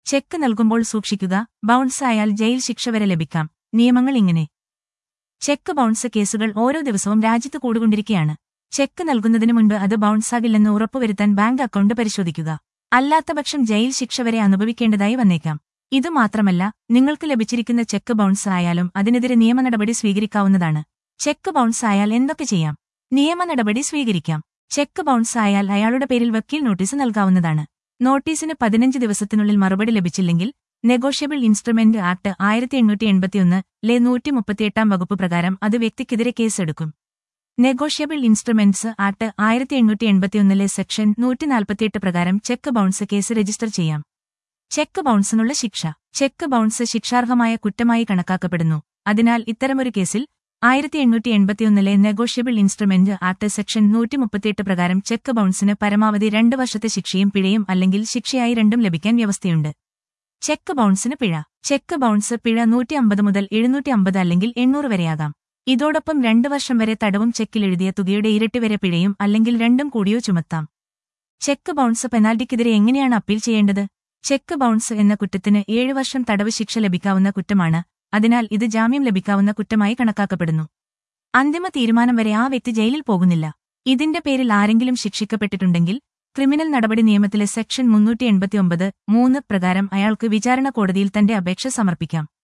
check നൽകുമ്പോൾ സൂക്ഷിക്കുക bounce ആയാൽ ജയിൽ ശിക്ഷ വരെ ലഭിക്കാം നിയമങ്ങൾ ഇങ്ങനെ ചെക്ക് ബൗൺസ് കേസുകൾ ഓരോ ദിവസവും രാജ്യത്ത് കൂടുകൊണ്ടിരിക്കുകയാണ് ചെക്ക് നൽകുന്നതിന് മുൻപ് അത് ബൗൺസാകില്ലെന്ന് ഉറപ്പുവരുത്താൻ ബാങ്ക് അക്കൗണ്ട് പരിശോധിക്കുക അല്ലാത്തപക്ഷം ജയിൽ ശിക്ഷ വരെ അനുഭവിക്കേണ്ടതായി വന്നേക്കാം ഇതുമാത്രമല്ല നിങ്ങൾക്ക് ലഭിച്ചിരിക്കുന്ന ചെക്ക് ബൗൺസ് ആയാലും അതിനെതിരെ നിയമ നടപടി സ്വീകരിക്കാവുന്നതാണ് ചെക്ക് ബൗൺസ് ആയാൽ എന്തൊക്കെ ചെയ്യാം നിയമ നടപടി സ്വീകരിക്കാം ചെക്ക് ബൗൺസ് ആയാൽ അയാളുടെ പേരിൽ വക്കീൽ നോട്ടീസ് നൽകാവുന്നതാണ് നോട്ടീസിന് പതിനഞ്ച് ദിവസത്തിനുള്ളിൽ മറുപടി ലഭിച്ചില്ലെങ്കിൽ നെഗോഷ്യബിൾ ഇൻസ്ട്രുമെന്റ് ആക്ട് ആയിരത്തി എണ്ണൂറ്റി എൺപത്തിയൊന്ന് ലെ നൂറ്റി മുപ്പത്തിയെട്ടാം വകുപ്പ് പ്രകാരം അത് വ്യക്തിക്കെതിരെ കേസെടുക്കും നെഗോഷ്യബിൾ ഇൻസ്ട്രുമെന്റ്സ് ആക്ട് ആയിരത്തി എണ്ണൂറ്റി എൺപത്തിയൊന്നിലെ സെക്ഷൻ നൂറ്റി നാൽപ്പത്തിയെട്ട് പ്രകാരം ചെക്ക് ബൗൺസ് കേസ് രജിസ്റ്റർ ചെയ്യാം ചെക്ക് ബൗൺസിനുള്ള ശിക്ഷ ചെക്ക് ബൗൺസ് ശിക്ഷാർഹമായ കുറ്റമായി കണക്കാക്കപ്പെടുന്നു അതിനാൽ ഇത്തരമൊരു കേസിൽ ആയിരത്തി എണ്ണൂറ്റി എൺപത്തിയൊന്നിലെ നെഗോഷ്യബിൾ ഇൻസ്ട്രുമെന്റ് ആക്ട് സെക്ഷൻ നൂറ്റി മുപ്പത്തിയെട്ട് പ്രകാരം ചെക്ക് ബൗൺസിന് പരമാവധി രണ്ട് വർഷത്തെ ശിക്ഷയും പിഴയും അല്ലെങ്കിൽ ശിക്ഷയായി രണ്ടും ലഭിക്കാൻ വ്യവസ്ഥയുണ്ട് ചെക്ക് ബൗൺസിന് പിഴ ചെക്ക് ബൗൺസ് പിഴ നൂറ്റി അമ്പത് മുതൽ എഴുന്നൂറ്റി അമ്പത് അല്ലെങ്കിൽ എണ്ണൂറ് വരെയാകാം ഇതോടൊപ്പം രണ്ട് വർഷം വരെ തടവും ചെക്കിൽ എഴുതിയ തുകയുടെ ഇരട്ടി വരെ പിഴയും അല്ലെങ്കിൽ രണ്ടും കൂടിയോ ചുമത്താം ചെക്ക് ബൗൺസ് പെനാൽറ്റിക്കെതിരെ എങ്ങനെയാണ് അപ്പീൽ ചെയ്യേണ്ടത് ചെക്ക് ബൗൺസ് എന്ന കുറ്റത്തിന് ഏഴ് വർഷം തടവ് ശിക്ഷ ലഭിക്കാവുന്ന കുറ്റമാണ് അതിനാൽ ഇത് ജാമ്യം ലഭിക്കാവുന്ന കുറ്റമായി കണക്കാക്കപ്പെടുന്നു അന്തിമ തീരുമാനം വരെ ആ വ്യക്തി ജയിലിൽ പോകുന്നില്ല ഇതിന്റെ പേരിൽ ആരെങ്കിലും ശിക്ഷിക്കപ്പെട്ടിട്ടുണ്ടെങ്കിൽ ക്രിമിനൽ നടപടി നിയമത്തിലെ സെക്ഷൻ മുന്നൂറ്റി എൺപത്തിയൊമ്പത് മൂന്ന് പ്രകാരം അയാൾക്ക് വിചാരണ കോടതിയിൽ തന്റെ അപേക്ഷ സമർപ്പിക്കാം